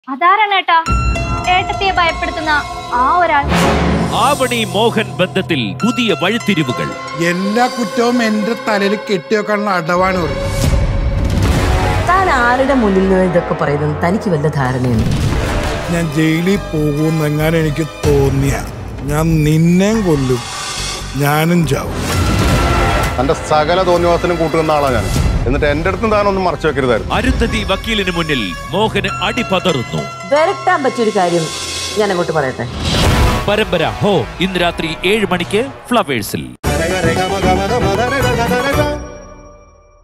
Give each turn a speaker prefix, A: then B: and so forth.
A: അതാരാണ് ഏട്ടാ ഏട്ടത്തിയെ ഭയപ്പെടുത്തുന്ന ആ ഒരാൾ
B: ആവണി മോഹൻ ബന്ധത്തിൽ പുതിയ വഴിത്തിരിവുകൾ
C: എല്ലാ കുറ്റവും എന്റെ തലയിൽ കെട്ടിവെക്കാനുള്ള അടവാണ് ഒരു
D: താൻ ആരുടെ മുന്നിൽ നിന്ന് ഇതൊക്കെ പറയുന്നത് തനിക്ക് വല്ല ധാരണയുണ്ട്
C: ഞാൻ ജയിലിൽ പോകുന്നെങ്ങാനും എനിക്ക് തോന്നിയ ഞാൻ നിന്നെയും കൊല്ലും ഞാനും ചാവും
E: തന്റെ സകല തോന്നിവാസത്തിനും കൂട്ടുന്ന ആളാ ഞാൻ എന്നിട്ട് എന്റെ അടുത്തും താനൊന്നും മറച്ചു വെക്കരുതായിരുന്നു
B: അരുന്ധതി വക്കീലിന് മുന്നിൽ മോഹന് അടിപതറുന്നു
D: വരട്ടാൻ പറ്റിയൊരു കാര്യം ഞാൻ അങ്ങോട്ട് പറയട്ടെ
B: പരമ്പര ഹോ ഇന്ന് രാത്രി ഏഴ് മണിക്ക് ഫ്ലവേഴ്സിൽ
E: രേഖ, രേഖ,